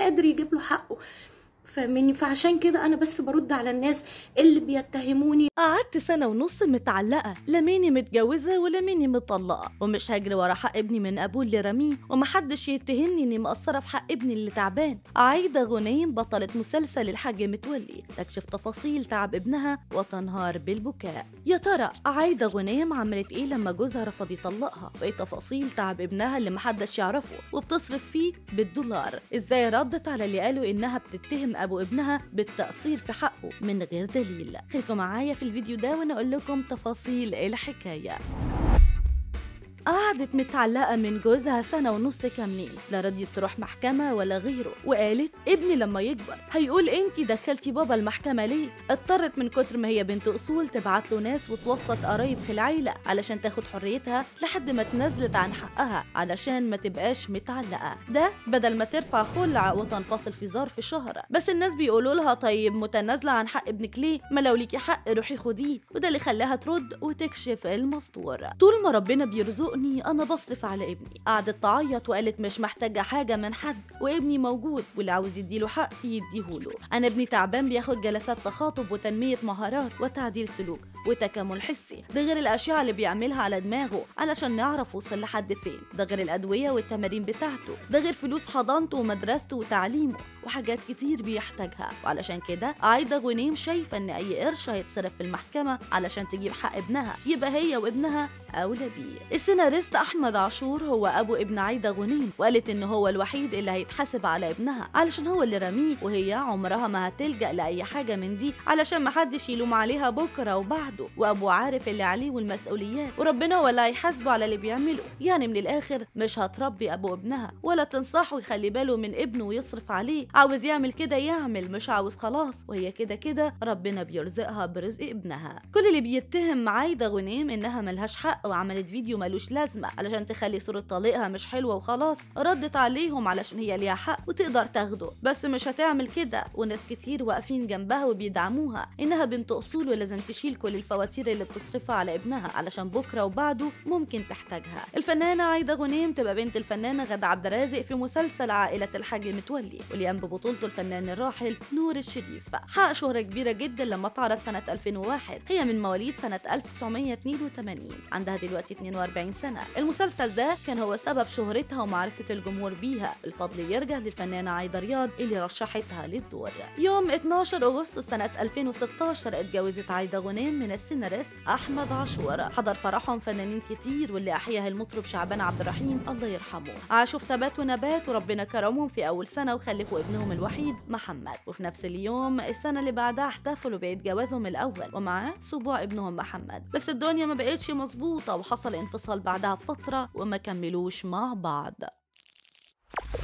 قادر يجيب له حقه فاهمني فعشان كده انا بس برد على الناس اللي بيتهموني قعدت سنة ونص متعلقة لا ميني متجوزة ولا ميني مطلقة ومش هجري ورا حق ابني من أبوه اللي رميه ومحدش يتهمني إني مقصرة في حق ابني اللي تعبان عايدة غنيم بطلة مسلسل الحاج متولي تكشف تفاصيل تعب ابنها وتنهار بالبكاء يا ترى عايدة غنيم عملت إيه لما جوزها رفض يطلقها وإيه تفاصيل تعب ابنها اللي محدش يعرفه وبتصرف فيه بالدولار إزاي ردت على اللي قالوا إنها بتتهم أبو ابنها بالتقصير في حقه من غير دليل خليكم معايا في الفيديو ده وانا اقول لكم تفاصيل الحكايه قعدت متعلقة من جوزها سنة ونص كاملين لا رضيت تروح محكمة ولا غيره وقالت ابني لما يكبر هيقول انتي دخلتي بابا المحكمة ليه اضطرت من كتر ما هي بنت اصول تبعت له ناس وتوسط قرايب في العيلة علشان تاخد حريتها لحد ما تنزلت عن حقها علشان ما تبقاش متعلقة ده بدل ما ترفع خلع وتنفصل في ظرف شهر بس الناس بيقولوا لها طيب متنازلة عن حق ابنك ليه ما لو ليكي حق روحي خديه وده اللي خلاها ترد وتكشف المستور طول ما ربنا بيرزق يرزقني انا بصرف على ابني قعدت تعيط وقالت مش محتاجه حاجه من حد وابني موجود واللي عاوز يديله حق يديهوله انا ابني تعبان بياخد جلسات تخاطب وتنميه مهارات وتعديل سلوك وتكامل حسي ده غير الاشعه اللي بيعملها على دماغه علشان نعرف وصل لحد فين ده غير الادويه والتمارين بتاعته ده غير فلوس حضانته ومدرسته وتعليمه وحاجات كتير بيحتاجها وعلشان كده عايدة غنيم شايفة ان اي قرش هيتصرف في المحكمة علشان تجيب حق ابنها يبقى هي وابنها اولى بيه السيناريست احمد عاشور هو ابو ابن عايدة غنيم وقالت ان هو الوحيد اللي هيتحاسب على ابنها علشان هو اللي رميه وهي عمرها ما هتلجأ لاي حاجة من دي علشان ما حدش يلوم عليها بكرة وبعده وابو عارف اللي عليه والمسؤوليات وربنا ولا هيحاسبه على اللي بيعمله يعني من الاخر مش هتربي ابو ابنها ولا تنصحه يخلي باله من ابنه ويصرف عليه عاوز يعمل كده يعمل مش عاوز خلاص وهي كده كده ربنا بيرزقها برزق ابنها كل اللي بيتهم عايدة غنيم انها ملهاش حق وعملت فيديو ملوش لازمة علشان تخلي صورة طليقها مش حلوة وخلاص ردت عليهم علشان هي ليها حق وتقدر تاخده بس مش هتعمل كده وناس كتير واقفين جنبها وبيدعموها انها بنت اصول ولازم تشيل كل الفواتير اللي بتصرفها على ابنها علشان بكرة وبعده ممكن تحتاجها الفنانة عايدة غنيم تبقى بنت الفنانة غادة عبد الرازق في مسلسل عائلة الحاج متولي واللي قام ببطولته الفنان الراحل نور الشريف حقق شهرة كبيرة جدا لما اتعرض سنة 2001 هي من مواليد سنة 1982 عندها دلوقتي 42 سنة المسلسل ده كان هو سبب شهرتها ومعرفة الجمهور بيها الفضل يرجع للفنانة عايدة رياض اللي رشحتها للدور يوم 12 أغسطس سنة 2016 اتجوزت عايدة غنيم من السيناريست أحمد عاشور حضر فرحهم فنانين كتير واللي أحياها المطرب شعبان عبد الرحيم الله يرحمه عاشوا في تبات ونبات وربنا كرمهم في أول سنة وخلفوا ابنهم الوحيد محمد وفي نفس اليوم السنة اللي بعدها احتفلوا بعيد جوازهم الأول ومعاه سبوع ابنهم محمد بس الدنيا ما بقتش مظبوطة وحصل انفصال بعدها بفترة وما كملوش مع بعض